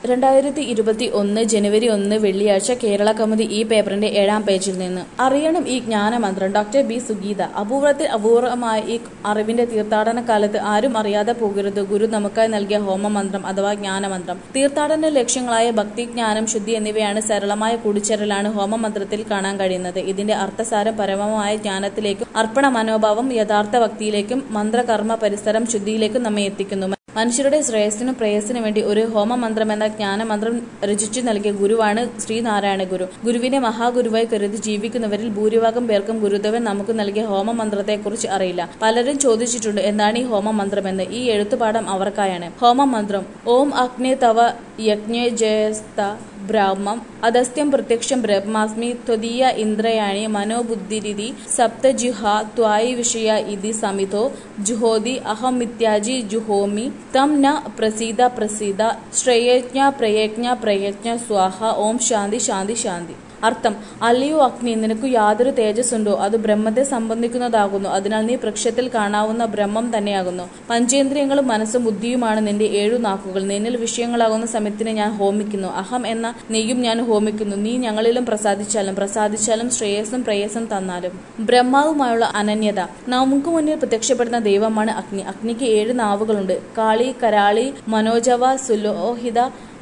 രണ്ടായിരത്തി ഇരുപത്തി ഒന്ന് ജനുവരി ഒന്ന് വെള്ളിയാഴ്ച കേരള കൗമുദി ഈ പേപ്പറിന്റെ ഏഴാം പേജിൽ നിന്ന് അറിയണം ഈ ജ്ഞാനമന്ത്രം ഡോക്ടർ ബി സുഗീത അപൂർവത്തിൽ അപൂർവമായ ഈ അറിവിന്റെ തീർത്ഥാടന കാലത്ത് ആരും അറിയാതെ പോകരുത് ഗുരു നമുക്കായി നൽകിയ ഹോമമന്ത്രം അഥവാ ജ്ഞാനമന്ത്രം തീർത്ഥാടന ലക്ഷ്യങ്ങളായ ഭക്തി ജ്ഞാനം ശുദ്ധി എന്നിവയാണ് സരളമായ കൂടിച്ചേരലാണ് ഹോമമന്ത്രത്തിൽ കാണാൻ കഴിയുന്നത് ഇതിന്റെ അർത്ഥസാരം പരമമായ ജ്ഞാനത്തിലേക്കും അർപ്പണ മനോഭാവം യഥാർത്ഥ ഭക്തിയിലേക്കും മന്ത്രകർമ്മ പരിസരം ശുദ്ധിയിലേക്കും നമ്മെ എത്തിക്കുന്നു മനുഷ്യരുടെ ശ്രേയസ്സിനും പ്രേയസ്സിനും വേണ്ടി ഒരു ഹോമമന്ത്രം എന്ന ജ്ഞാനമന്ത്രം രചിച്ചു നൽകിയ ഗുരുവാണ് ശ്രീനാരായണ ഗുരു ഗുരുവിനെ മഹാഗുരുവായി കരുതി ജീവിക്കുന്നവരിൽ ഭൂരിഭാഗം പേർക്കും ഗുരുദേവൻ നമുക്ക് നൽകിയ ഹോമമന്ത്രത്തെക്കുറിച്ച് അറിയില്ല പലരും ചോദിച്ചിട്ടുണ്ട് എന്താണ് ഈ ഹോമമന്ത്രമെന്ന് ഈ എഴുത്തുപാഠം അവർക്കായാണ് ഹോമമന്ത്രം ഓം അഗ്നി തവ യജ്ഞേ ജയസ്ത ബ്രാഹ്മം അദസ്ത്യം പ്രത്യക്ഷം ബ്രഹ്മാസ്മി ത്വദീയ ഇന്ദ്രയാണി മനോബുദ്ധിരിതി സപ്തജിഹ ത്വായി വിഷയ ഇതി സമിതോ ജുഹോതി അഹമിത്യാജി ജുഹോമി തം ന പ്രസീത പ്രസീത ശ്രേയജ്ഞ പ്രയജ്ഞ പ്രയജ്ഞ സ്വാഹ ഓം ശാന്തി ശാന്തി ശാന്തി അർത്ഥം അല്ലയോ അഗ്നി നിനക്ക് യാതൊരു തേജസ്സുണ്ടോ അത് ബ്രഹ്മത്തെ സംബന്ധിക്കുന്നതാകുന്നു അതിനാൽ നീ വൃക്ഷത്തിൽ കാണാവുന്ന ബ്രഹ്മം തന്നെയാകുന്നു പഞ്ചേന്ദ്രിയങ്ങളും മനസ്സും ബുദ്ധിയുമാണ് നിന്റെ ഏഴു നാക്കുകൾ നിന്നിൽ വിഷയങ്ങളാകുന്ന സമയത്തിന് ഞാൻ ഹോമിക്കുന്നു അഹം എന്ന നീയും ഞാൻ ഹോമിക്കുന്നു നീ ഞങ്ങളിലും പ്രസാദിച്ചാലും പ്രസാദിച്ചാലും ശ്രേയസ്സും പ്രേയസ്സും തന്നാലും ബ്രഹ്മാവുമായുള്ള അനന്യത നമുക്ക് മുന്നിൽ പ്രത്യക്ഷപ്പെടുന്ന ദൈവമാണ് അഗ്നി അഗ്നിക്ക് ഏഴ് നാവുകളുണ്ട് കാളി കരാളി മനോജവ സുലോഹിത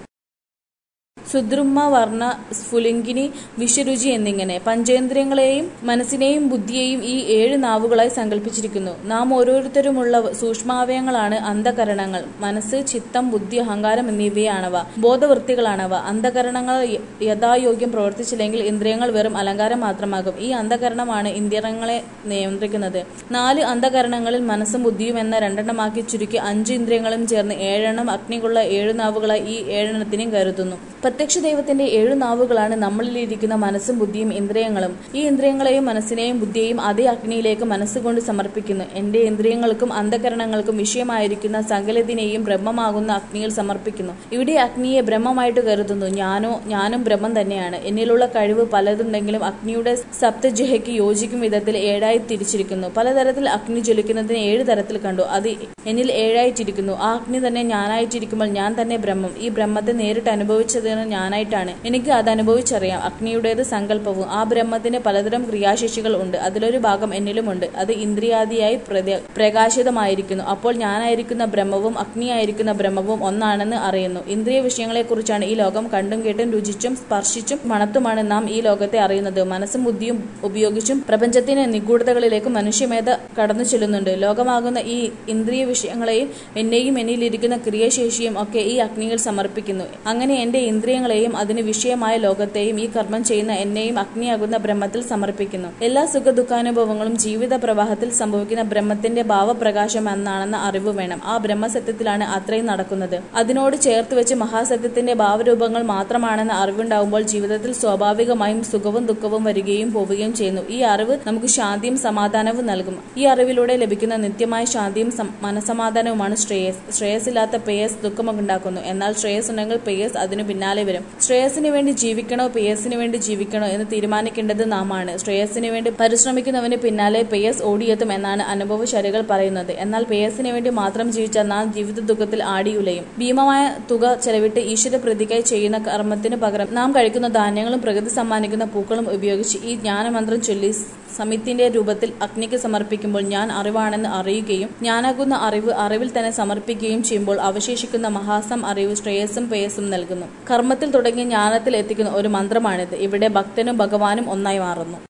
സുദ്രുമ വർണ്ണ സ്ഫുലിംഗിനി വിഷരുചി എന്നിങ്ങനെ പഞ്ചേന്ദ്രിയങ്ങളെയും മനസ്സിനെയും ബുദ്ധിയെയും ഈ ഏഴ് നാവുകളായി സങ്കല്പിച്ചിരിക്കുന്നു നാം ഓരോരുത്തരുമുള്ള സൂക്ഷ്മാവയങ്ങളാണ് അന്ധകരണങ്ങൾ മനസ്സ് ചിത്തം ബുദ്ധി അഹങ്കാരം എന്നിവയാണവ ബോധവൃത്തികളാണവ അന്ധകരണങ്ങൾ യഥായോഗ്യം പ്രവർത്തിച്ചില്ലെങ്കിൽ ഇന്ദ്രിയങ്ങൾ വെറും അലങ്കാരം മാത്രമാകും ഈ അന്ധകരണമാണ് ഇന്ദ്രിയങ്ങളെ നിയന്ത്രിക്കുന്നത് നാല് അന്ധകരണങ്ങളിൽ മനസ്സും ബുദ്ധിയും എന്ന രണ്ടെണ്ണമാക്കി ചുരുക്കി അഞ്ച് ഇന്ദ്രിയങ്ങളും ചേർന്ന് ഏഴെണ്ണം അഗ്നിക്കുള്ള ഏഴു നാവുകളായി ഈ ഏഴെണ്ണത്തിനെയും കരുതുന്നു പ്രത്യക്ഷ ദൈവത്തിന്റെ ഏഴു നാവുകളാണ് നമ്മളിലിരിക്കുന്ന മനസ്സും ബുദ്ധിയും ഇന്ദ്രിയങ്ങളും ഈ ഇന്ദ്രിയങ്ങളെയും മനസ്സിനെയും ബുദ്ധിയെയും അതേ അഗ്നിയിലേക്ക് മനസ്സുകൊണ്ട് സമർപ്പിക്കുന്നു എന്റെ ഇന്ദ്രിയങ്ങൾക്കും അന്ധകരണങ്ങൾക്കും വിഷയമായിരിക്കുന്ന സകലതിനെയും ബ്രഹ്മമാകുന്ന അഗ്നിയിൽ സമർപ്പിക്കുന്നു ഇവിടെ അഗ്നിയെ ബ്രഹ്മമായിട്ട് കരുതുന്നു ഞാനോ ഞാനും ബ്രഹ്മം തന്നെയാണ് എന്നിലുള്ള കഴിവ് പലതുണ്ടെങ്കിലും അഗ്നിയുടെ സപ്തജിഹയ്ക്ക് യോജിക്കും വിധത്തിൽ ഏഴായി തിരിച്ചിരിക്കുന്നു പലതരത്തിൽ അഗ്നി ജ്വലിക്കുന്നതിന് ഏഴ് തരത്തിൽ കണ്ടു അത് എന്നിൽ ഏഴായിട്ടിരിക്കുന്നു ആ അഗ്നി തന്നെ ഞാനായിട്ടിരിക്കുമ്പോൾ ഞാൻ തന്നെ ബ്രഹ്മം ഈ ബ്രഹ്മത്തെ നേരിട്ട് അനുഭവിച്ചതിന് ഞാനായിട്ടാണ് എനിക്ക് അത് അനുഭവിച്ചറിയാം അഗ്നിയുടേത് സങ്കല്പവും ആ ബ്രഹ്മത്തിന് പലതരം ക്രിയാശേഷികൾ ഉണ്ട് അതിലൊരു ഭാഗം എന്നിലുമുണ്ട് അത് ഇന്ദ്രിയാദിയായി പ്രകാശിതമായിരിക്കുന്നു അപ്പോൾ ഞാനായിരിക്കുന്ന ബ്രഹ്മവും അഗ്നിയായിരിക്കുന്ന ബ്രഹ്മവും ഒന്നാണെന്ന് അറിയുന്നു ഇന്ദ്രിയ വിഷയങ്ങളെക്കുറിച്ചാണ് ഈ ലോകം കണ്ടും കേട്ടും രുചിച്ചും സ്പർശിച്ചും മണത്തുമാണ് നാം ഈ ലോകത്തെ അറിയുന്നത് മനസ്സും ബുദ്ധിയും ഉപയോഗിച്ചും പ്രപഞ്ചത്തിന്റെ നിഗൂഢതകളിലേക്ക് മനുഷ്യമേധ കടന്നു ചെല്ലുന്നുണ്ട് ലോകമാകുന്ന ഈ ഇന്ദ്രിയ വിഷയങ്ങളെയും എന്നെയും എന്നിലിരിക്കുന്ന ക്രിയാശേഷിയും ഒക്കെ ഈ അഗ്നിയിൽ സമർപ്പിക്കുന്നു അങ്ങനെ എന്റെ ഇന്ദ്രിയങ്ങളെയും അതിന് വിഷയമായ ലോകത്തെയും ഈ കർമ്മം ചെയ്യുന്ന എന്നെയും അഗ്നിയാകുന്ന ബ്രഹ്മത്തിൽ സമർപ്പിക്കുന്നു എല്ലാ സുഖ ദുഃഖാനുഭവങ്ങളും ജീവിത പ്രവാഹത്തിൽ സംഭവിക്കുന്ന ബ്രഹ്മത്തിന്റെ ഭാവപ്രകാശം എന്നാണെന്ന അറിവ് വേണം ആ ബ്രഹ്മസത്യത്തിലാണ് അത്രയും നടക്കുന്നത് അതിനോട് ചേർത്ത് വെച്ച് മഹാസത്യത്തിന്റെ ഭാവരൂപങ്ങൾ മാത്രമാണെന്ന അറിവുണ്ടാകുമ്പോൾ ജീവിതത്തിൽ സ്വാഭാവികമായും സുഖവും ദുഃഖവും വരികയും പോവുകയും ചെയ്യുന്നു ഈ അറിവ് നമുക്ക് ശാന്തിയും സമാധാനവും നൽകും ഈ അറിവിലൂടെ ലഭിക്കുന്ന നിത്യമായ ശാന്തിയും മനസമാധാനവുമാണ് ശ്രേയസ് ശ്രേയസില്ലാത്ത പേയസ് ദുഃഖമുണ്ടാക്കുന്നു എന്നാൽ ശ്രേയസ് ഉണ്ടെങ്കിൽ പേയസ് അതിനു പിന്നാലെ വരും ശ്രേയസിന് വേണ്ടി ജീവിക്കണോ പേയസിന് വേണ്ടി ജീവിക്കണോ എന്ന് തീരുമാനിക്കേണ്ടത് നാമാണ് ശ്രേയസിന് വേണ്ടി പരിശ്രമിക്കുന്നവന് പിന്നാലെ പേയസ് ഓടിയെത്തും എന്നാണ് അനുഭവശരികൾ പറയുന്നത് എന്നാൽ പേയസിന് വേണ്ടി മാത്രം ജീവിച്ചാൽ നാം ജീവിത ദുഃഖത്തിൽ ആടിയുലയും ഭീമമായ തുക ചെലവിട്ട് ഈശ്വര പ്രതിക്കായി ചെയ്യുന്ന കർമ്മത്തിനു പകരം നാം കഴിക്കുന്ന ധാന്യങ്ങളും പ്രകൃതി സമ്മാനിക്കുന്ന പൂക്കളും ഉപയോഗിച്ച് ഈ ജ്ഞാനമന്ത്രം ചൊല്ലി സമിത്തിന്റെ രൂപത്തിൽ അഗ്നിക്ക് സമർപ്പിക്കുമ്പോൾ ഞാൻ അറിവാണെന്ന് അറിയുകയും ഞാനാകുന്ന അറിവ് അറിവിൽ തന്നെ സമർപ്പിക്കുകയും ചെയ്യുമ്പോൾ അവശേഷിക്കുന്ന മഹാസം അറിവ് ശ്രേയസ്സും പേയസ്സും നൽകുന്നു കർമ്മത്തിൽ തുടങ്ങി ജ്ഞാനത്തിൽ എത്തിക്കുന്ന ഒരു മന്ത്രമാണിത് ഇവിടെ ഭക്തനും ഭഗവാനും ഒന്നായി മാറുന്നു